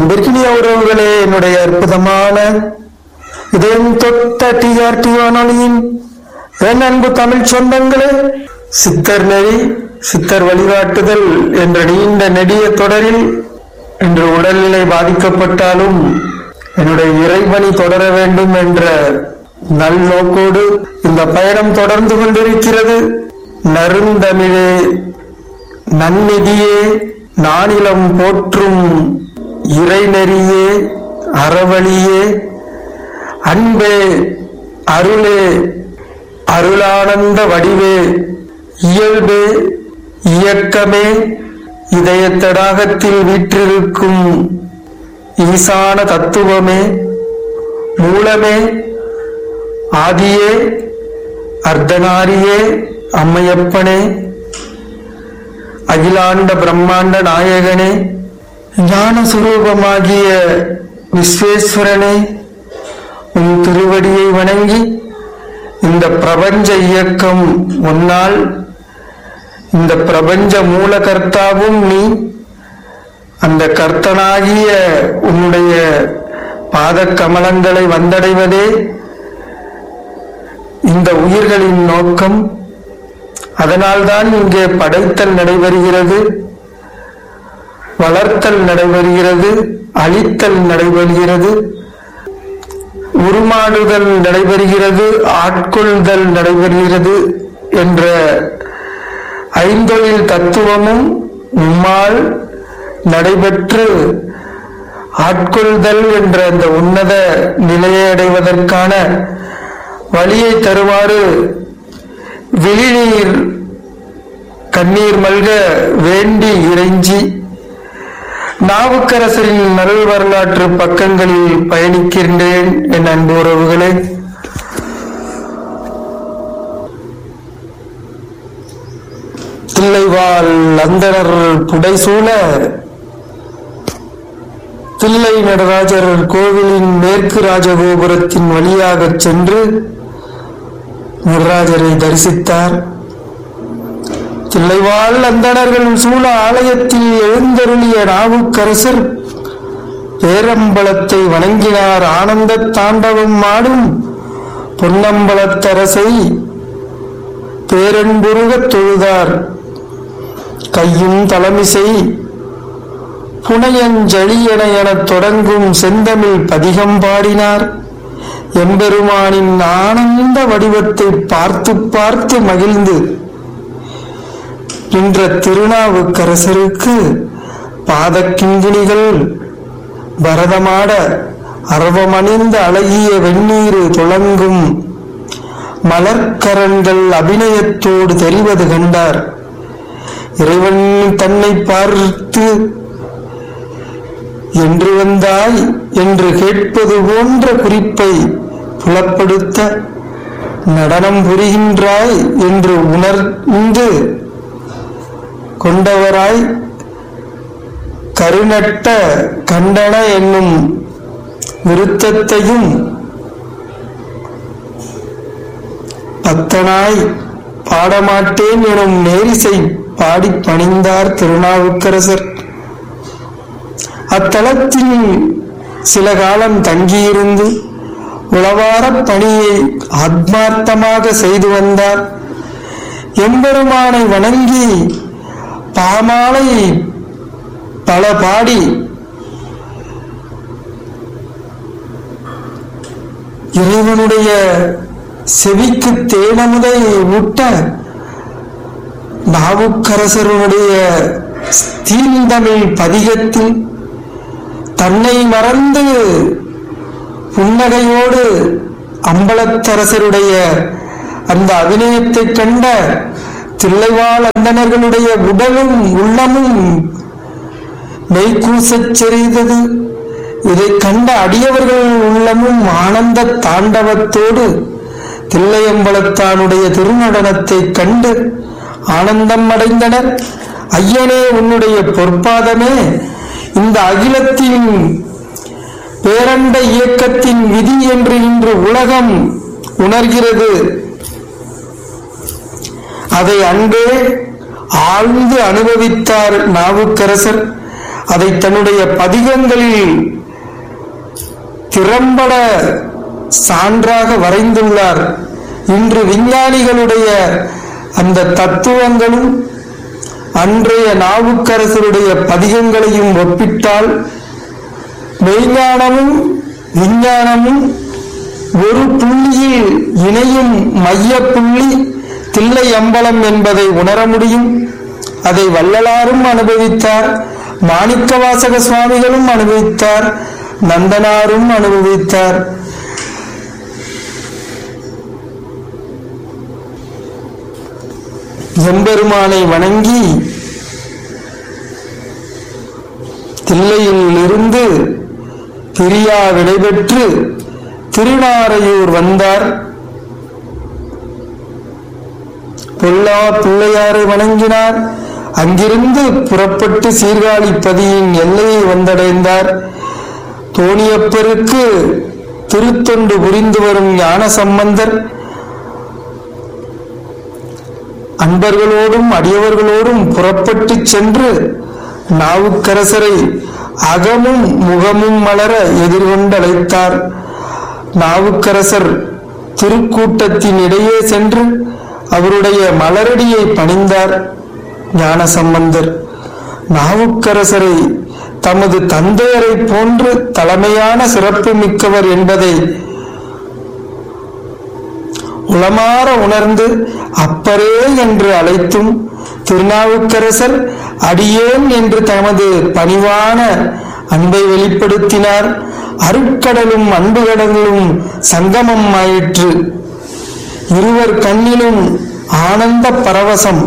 அன்பிற்கினிய உறவுகளே என்னுடைய அற்புதமான இதயம் தொட்ட டிஆர்டி வானொலியின் என் அன்பு தமிழ் சொந்தங்களே சித்தர் நெறி சித்தர் வழிகாட்டுதல் என்ற நீண்ட நெடிய தொடரில் இன்று உடல்நிலை பாதிக்கப்பட்டாலும் என்னுடைய இறைவனி தொடர வேண்டும் என்ற நல் நோக்கோடு இந்த பயணம் தொடர்ந்து கொண்டிருக்கிறது நறுந்தமிழே நன்னிதியே நானிலம் போற்றும் இறைநெறியே அறவழியே அன்பே அருளே அருளானந்த வடிவே இயல்பே இயக்கமே இதயத்தடாகத்தில் வீற்றிருக்கும் ஈசான தத்துவமே மூலமே ஆதியே அர்த்தநாரியே அம்மையப்பனே அகிலாண்ட பிரம்மாண்ட நாயகனே ஞான சுரூபமாகிய விஸ்வேஸ்வரனே உன் திருவடியை வணங்கி இந்த பிரபஞ்ச இயக்கம் உன்னால் இந்த பிரபஞ்ச மூலகர்த்தாவும் நீ அந்த கர்த்தனாகிய உன்னுடைய பாத கமலங்களை வந்தடைவதே இந்த உயிர்களின் நோக்கம் அதனால்தான் இங்கே படைத்தல் நடைபெறுகிறது வளர்த்தல் நடைபெறுகிறது அழித்தல் நடைபெறுகிறது உருமாடுதல் நடைபெறுகிறது ஆட்கொள்தல் நடைபெறுகிறது என்ற ஐந்தொழில் தத்துவமும் உம்மால் நடைபெற்று ஆட்கொள்தல் என்ற அந்த உன்னத நிலையை அடைவதற்கான வழியை தருமாறு விழிநீர் கண்ணீர் மல்க வேண்டி இறைஞ்சி நாவுக்கரசரின் நல் வரலாற்று பக்கங்களில் பயணிக்கின்றேன் என் அன்பு உறவுகளே தில்லைவாள் அந்தனர் புடைசூழ தில்லை நடராஜர் கோவிலின் மேற்கு ராஜகோபுரத்தின் வழியாகச் சென்று நடராஜரை தரிசித்தார் தில்லைவாழ் அந்தணர்கள் சூழ ஆலயத்தில் எழுந்தருளிய நாவுக்கரசர் பேரம்பலத்தை வணங்கினார் ஆனந்த தாண்டவம் ஆடும் பொன்னம்பலத்தரசை பேரன்புருகத் தொழுதார் கையும் தலைமிசை புனையஞ்செழியன எனத் தொடங்கும் செந்தமிழ் பதிகம் பாடினார் எம்பெருமானின் ஆனந்த வடிவத்தை பார்த்து பார்த்து மகிழ்ந்து நின்ற திருநாவுக்கரசருக்கு பாதக்கிங்கிணிகள் பரதமாட அரவமணிந்த அழகிய வெந்நீர் துளங்கும் மலர்க்கரங்கள் அபிநயத்தோடு தெரிவது கண்டார் இறைவன் தன்னை பார்த்து என்று வந்தாய் என்று கேட்பது போன்ற குறிப்பை புலப்படுத்த நடனம் புரிகின்றாய் என்று உணர்ந்து கொண்டவராய் கருநட்ட கண்டன என்னும் விருத்தத்தையும் பத்தனாய் பாடமாட்டேன் எனும் நேரிசை பாடி பணிந்தார் திருநாவுக்கரசர் அத்தலத்தில் சில காலம் தங்கியிருந்து உளவாரப் பணியை ஆத்மார்த்தமாக செய்து வந்தார் எம்பெருமானை வணங்கி பாமாலை பல பாடி இறைவனுடைய செவிக்கு தேனமுதை ஊட்ட நாவுக்கரசருடைய தீந்தமிழ் பதிகத்தில் தன்னை மறந்து புன்னகையோடு அம்பலத்தரசருடைய அந்த அபிநயத்தைக் கண்ட தில்லைவாழ் அந்தணர்களுடைய உடலும் உள்ளமும் மெய்கூசச் செறிதது இதை கண்ட அடியவர்கள் உள்ளமும் ஆனந்த தாண்டவத்தோடு தில்லையம்பலத்தானுடைய திருநடனத்தைக் கண்டு ஆனந்தம் அடைந்தனர் ஐயனே உன்னுடைய பொற்பாதமே இந்த அகிலத்தின் பேரண்ட இயக்கத்தின் விதி என்று இன்று உலகம் உணர்கிறது அதை அன்பே ஆழ்ந்து அனுபவித்தார் நாவுக்கரசர் அதை தன்னுடைய பதிகங்களில் திறம்பட சான்றாக வரைந்துள்ளார் இன்று விஞ்ஞானிகளுடைய அந்த தத்துவங்களும் அன்றைய நாவுக்கரசருடைய பதிகங்களையும் ஒப்பிட்டால் மெய்ஞானமும் விஞ்ஞானமும் ஒரு புள்ளியில் இணையும் மைய புள்ளி தில்லை அம்பலம் என்பதை உணர முடியும் அதை வள்ளலாரும் அனுபவித்தார் மாணிக்கவாசக சுவாமிகளும் அனுபவித்தார் நந்தனாரும் அனுபவித்தார் எம்பெருமானை வணங்கி தில்லையில் இருந்து பிரியா விடைபெற்று திருநாரையூர் வந்தார் பொல்லா பிள்ளையாரை வணங்கினார் அங்கிருந்து புறப்பட்டு சீர்காழி பதியின் எல்லையை வந்தடைந்தார் தோணியப்பருக்கு திருத்தொண்டு புரிந்து வரும் ஞான சம்பந்தர் அன்பர்களோடும் அடியவர்களோடும் புறப்பட்டு சென்று நாவுக்கரசரை அகமும் முகமும் மலர எதிர்கொண்டழைத்தார் நாவுக்கரசர் திருக்கூட்டத்தின் இடையே சென்று அவருடைய மலரடியை பணிந்தார் ஞானசம்பந்தர் நாவுக்கரசரை தமது தந்தையரை போன்று தலைமையான சிறப்பு மிக்கவர் என்பதை உளமாற உணர்ந்து அப்பரே என்று அழைத்தும் திருநாவுக்கரசர் அடியேன் என்று தமது பணிவான அன்பை வெளிப்படுத்தினார் அருட்கடலும் அன்பு கடலும் சங்கமம் ஆயிற்று இருவர் கண்ணிலும் ஆனந்த பரவசம்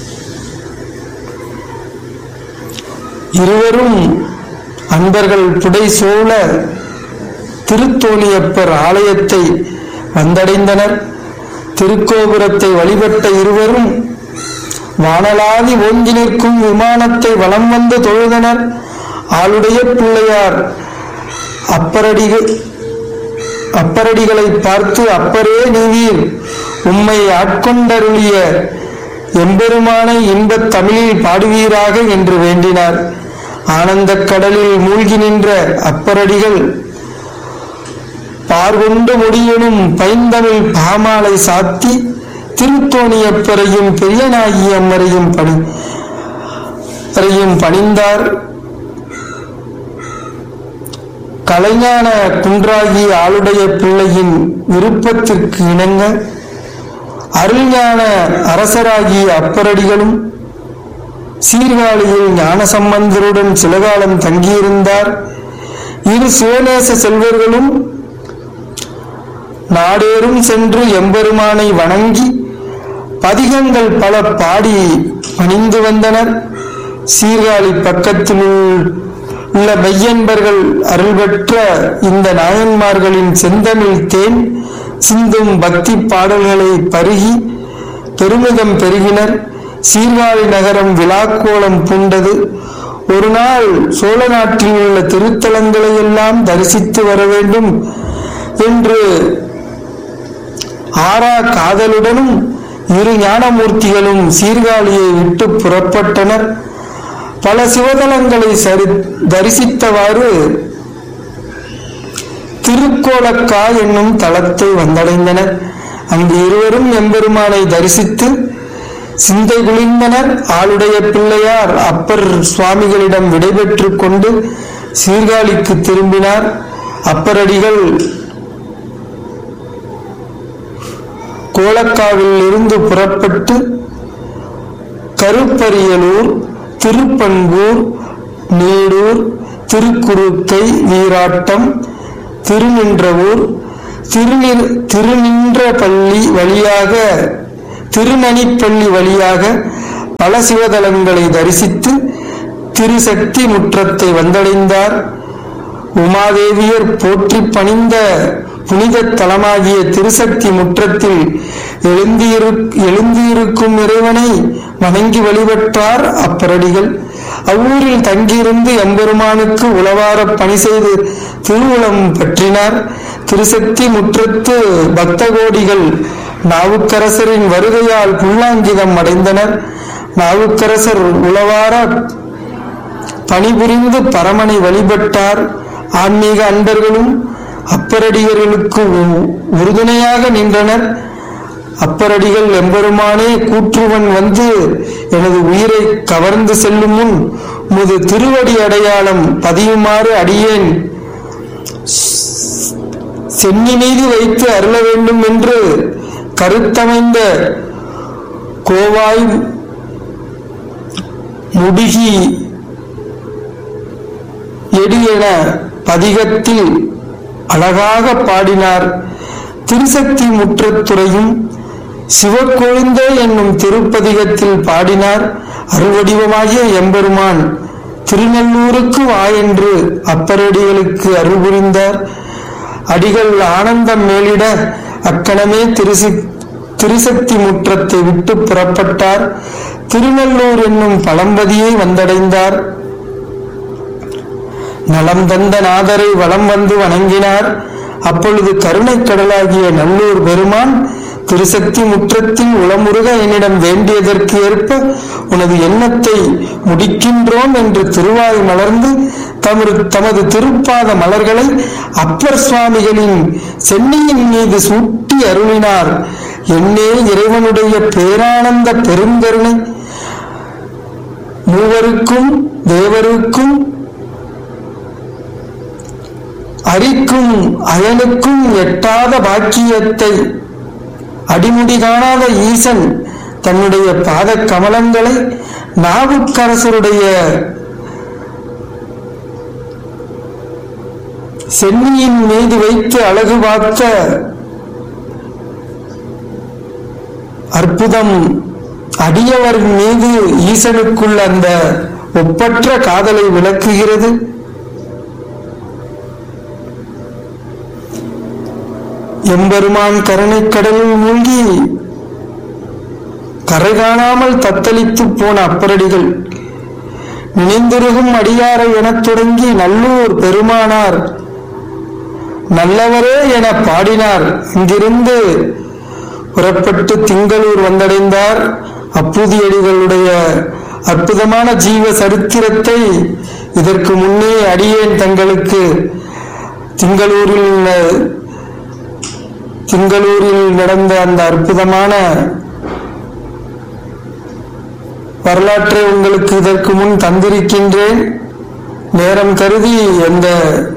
இருவரும் அன்பர்கள் புடை சூழ திருத்தோணியப்பர் ஆலயத்தை வந்தடைந்தனர் திருக்கோபுரத்தை வழிபட்ட இருவரும் வானலாதி ஓங்கி நிற்கும் விமானத்தை வலம் வந்து தொழுதனர் ஆளுடைய பிள்ளையார் அப்பரடிகள் அப்பரடிகளை பார்த்து அப்பரே நீவீர் உம்மை ஆட்கொண்டருளிய எம்பெருமானை இன்பத் தமிழில் பாடுவீராக என்று வேண்டினார் ஆனந்தக் கடலில் மூழ்கி நின்ற அப்பரடிகள் பார்கொண்டு முடியனும் பைந்தமிழ் பாமாலை சாத்தி திருத்தோணியப்பரையும் பெரியநாயகி அம்மரையும் பணி அறையும் பணிந்தார் கலைஞான குன்றாகி ஆளுடைய பிள்ளையின் விருப்பத்திற்கு இணங்க அருள்ஞான அரசராகிய அப்பரடிகளும் சீர்காழியில் ஞானசம்பந்தருடன் சிலகாலம் தங்கியிருந்தார் இரு சிவநேச செல்வர்களும் நாடேறும் சென்று எம்பெருமானை வணங்கி பதிகங்கள் பல பாடி பணிந்து வந்தனர் சீர்காழி பக்கத்தில் உள்ள மெய்யன்பர்கள் அருள் பெற்ற இந்த நாயன்மார்களின் செந்தமிழ் தேன் சிந்தும் பக்தி பாடல்களை பருகி பெருமிதம் பெருகினர் சீர்காழி நகரம் விழாக்கோலம் பூண்டது ஒரு நாள் சோழ நாட்டில் உள்ள திருத்தலங்களை எல்லாம் தரிசித்து வர வேண்டும் என்று ஆரா காதலுடனும் இரு ஞானமூர்த்திகளும் சீர்காழியை விட்டு புறப்பட்டனர் பல சிவதலங்களை சரி தரிசித்தவாறு திருக்கோலக்கா என்னும் தலத்தை வந்தடைந்தனர் அங்கு இருவரும் எம்பெருமானை தரிசித்து சிந்தை குளிர்ந்தனர் ஆளுடைய பிள்ளையார் அப்பர் சுவாமிகளிடம் விடைபெற்றுக் கொண்டு சீர்காழிக்கு திரும்பினார் அப்பரடிகள் கோலக்காவில் இருந்து புறப்பட்டு கருப்பரியலூர் திருப்பண்பூர் நீடூர் திருக்குறுக்கை வீராட்டம் திருநின்றவூர் திருநிர் திருநின்றபள்ளி வழியாக திருநனிப்பள்ளி வழியாக பல சிவதலங்களை தரிசித்து திருசக்தி முற்றத்தை வந்தடைந்தார் உமாதேவியர் போற்றி பணிந்த புனித தலமாகிய திருசக்தி முற்றத்தில் எழுந்தியிரு எழுந்தியிருக்கும் இறைவனை வணங்கி வழிபட்டார் அப்பரடிகள் அவ்வூரில் தங்கியிருந்து எம்பெருமானுக்கு உளவார பணி செய்து திருவுளம் பற்றினார் திருசக்தி முற்றத்து பக்த கோடிகள் நாவுக்கரசரின் வருகையால் புல்லாங்கிதம் அடைந்தனர் நாவுக்கரசர் உளவார பணிபுரிந்து பரமனை வழிபட்டார் ஆன்மீக அன்பர்களும் அப்பரடிகர்களுக்கு உ- உறுதுணையாக நின்றனர் அப்பரடிகள் எம்பெருமானே கூற்றுவன் வந்து எனது உயிரை கவர்ந்து செல்லும் முன் முது திருவடி அடையாளம் பதியுமாறு அடியேன் சென்னி மீது வைத்து அருள வேண்டும் என்று கருத்தமைந்த கோவாய் முடுகி எடி என பதிகத்தில் அழகாக பாடினார் திருசக்தி முற்றத்துறையும் சிவக்கொழுந்தே என்னும் திருப்பதிகத்தில் பாடினார் அருள்வடிவமாகிய எம்பெருமான் திருநல்லூருக்கு வா என்று அப்பரடிகளுக்கு அருள் புரிந்தார் அடிகள் ஆனந்தம் மேலிட அக்கணமே திருசி திருசக்தி முற்றத்தை விட்டு புறப்பட்டார் திருநல்லூர் என்னும் பழம்பதியை வந்தடைந்தார் நலம் தந்த நாதரை வலம் வந்து வணங்கினார் அப்பொழுது கருணைக் கடலாகிய நல்லூர் பெருமான் திருசக்தி முற்றத்தில் உளமுருக என்னிடம் வேண்டியதற்கு ஏற்ப உனது எண்ணத்தை முடிக்கின்றோம் என்று திருவாய் மலர்ந்து தமது தமது திருப்பாத மலர்களை அப்பர் சுவாமிகளின் சென்னியின் மீது சூட்டி அருளினார் என்னே இறைவனுடைய பேரானந்த பெருங்கருணை மூவருக்கும் தேவருக்கும் அரிக்கும் அயனுக்கும் எட்டாத பாக்கியத்தை அடிமுடி காணாத ஈசன் தன்னுடைய பாத கமலங்களை நாவுக்கரசருடைய சென்னியின் மீது வைத்து அழகு பார்த்த அற்புதம் அடியவர் மீது ஈசனுக்குள் அந்த ஒப்பற்ற காதலை விளக்குகிறது எம்பெருமான் கருணைக் கடலில் மூழ்கி கரை காணாமல் தத்தளித்து போன அப்பரடிகள் நினைந்துருகும் அடியாரை எனத் தொடங்கி நல்லூர் பெருமானார் நல்லவரே என பாடினார் இங்கிருந்து புறப்பட்டு திங்களூர் வந்தடைந்தார் அப்புதியடிகளுடைய அற்புதமான ஜீவ சரித்திரத்தை இதற்கு முன்னே அடியேன் தங்களுக்கு திங்களூரில் திங்களூரில் நடந்த அந்த அற்புதமான வரலாற்றை உங்களுக்கு இதற்கு முன் தந்திருக்கின்றேன் நேரம் கருதி அந்த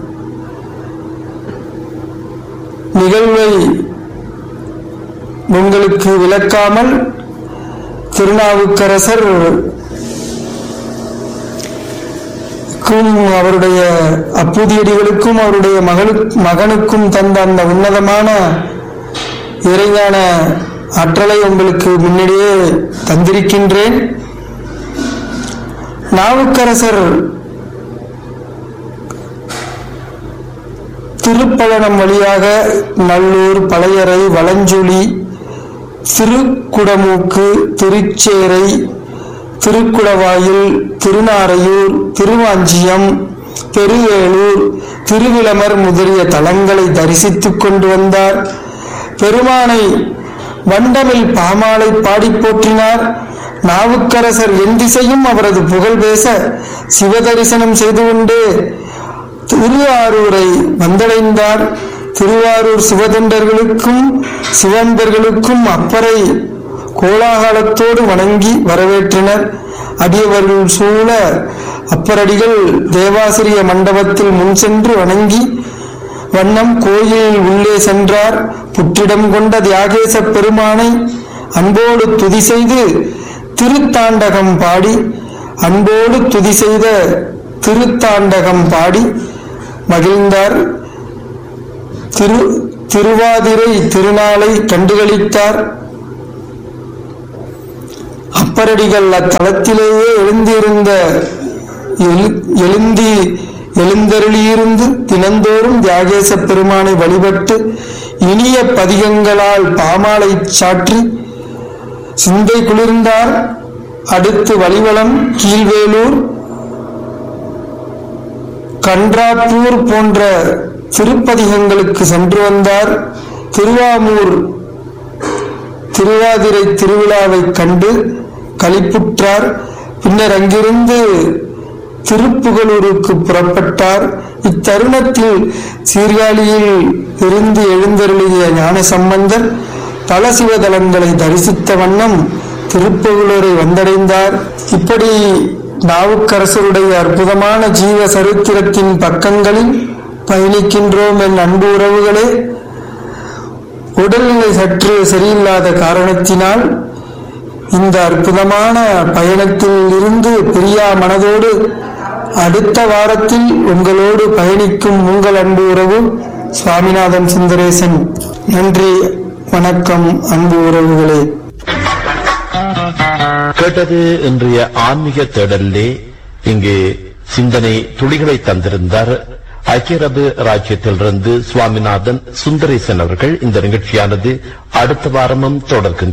நிகழ்வை உங்களுக்கு விளக்காமல் திருநாவுக்கரசர் க்கும் அவருடைய அப்புதியடிகளுக்கும் அவருடைய மகளுக்கு மகனுக்கும் தந்த அந்த உன்னதமான இறைஞான ஆற்றலை உங்களுக்கு முன்னாடியே தந்திருக்கின்றேன் நாவுக்கரசர் திருப்பழனம் வழியாக நல்லூர் பழையறை வளஞ்சுழி திருக்குடமூக்கு திருச்சேரை திருக்குடவாயில் திருநாரையூர் திருவாஞ்சியம் பெருவேளூர் திருவிளமர் முதலிய தலங்களை தரிசித்துக் கொண்டு வந்தார் பெருமானை வண்டமில் பாமாலை பாடி போற்றினார் நாவுக்கரசர் என் திசையும் அவரது புகழ் பேச சிவதரிசனம் செய்து கொண்டு திருவாரூரை வந்தடைந்தார் திருவாரூர் சிவதொண்டர்களுக்கும் சிவன்பர்களுக்கும் அப்பரை கோலாகலத்தோடு வணங்கி வரவேற்றனர் அடியவர்கள் சூழ அப்பரடிகள் தேவாசிரிய மண்டபத்தில் முன் சென்று வணங்கி வண்ணம் கோயிலில் உள்ளே சென்றார் புற்றிடம் கொண்ட தியாகேச பெருமானை அன்போடு துதி செய்து திருத்தாண்டகம் பாடி அன்போடு துதி செய்த திருத்தாண்டகம் பாடி மகிழ்ந்தார் திரு திருவாதிரை திருநாளை கண்டுகளித்தார் அப்பரடிகள் அத்தலத்திலேயே எழுந்திருந்த எழு- எழுந்தி எழுந்தருளியிருந்து தினந்தோறும் தியாகேச பெருமானை வழிபட்டு இனிய பதிகங்களால் பாமாலை சாற்றி சிந்தை குளிர்ந்தார் அடுத்து வலிவலம் கீழ்வேலூர் கன்றாப்பூர் போன்ற திருப்பதிகங்களுக்கு சென்று வந்தார் திருவாமூர் திருவாதிரை திருவிழாவை கண்டு களிப்புற்றார் பின்னர் அங்கிருந்து திருப்புகலூருக்கு புறப்பட்டார் இத்தருணத்தில் சீர்காழியில் இருந்து எழுந்தருளிய ஞானசம்பந்தர் பல சிவதலங்களை தரிசித்த வண்ணம் திருப்புகலூரை வந்தடைந்தார் இப்படி நாவுக்கரசருடைய அற்புதமான ஜீவ சரித்திரத்தின் பக்கங்களில் பயணிக்கின்றோம் என் அன்பு உறவுகளே உடல்நிலை சற்று சரியில்லாத காரணத்தினால் இந்த அற்புதமான பயணத்தில் இருந்து பிரியா மனதோடு அடுத்த வாரத்தில் உங்களோடு பயணிக்கும் உங்கள் அன்பு உறவு சுவாமிநாதன் சுந்தரேசன் நன்றி வணக்கம் அன்பு உறவுகளே கேட்டது இன்றைய ஆன்மீக தேடலிலே இங்கு சிந்தனை துளிகளை தந்திருந்தார் ஐக்கிய அரபு ராஜ்யத்திலிருந்து சுவாமிநாதன் சுந்தரேசன் அவர்கள் இந்த நிகழ்ச்சியானது அடுத்த வாரமும் தொடர்கின்றது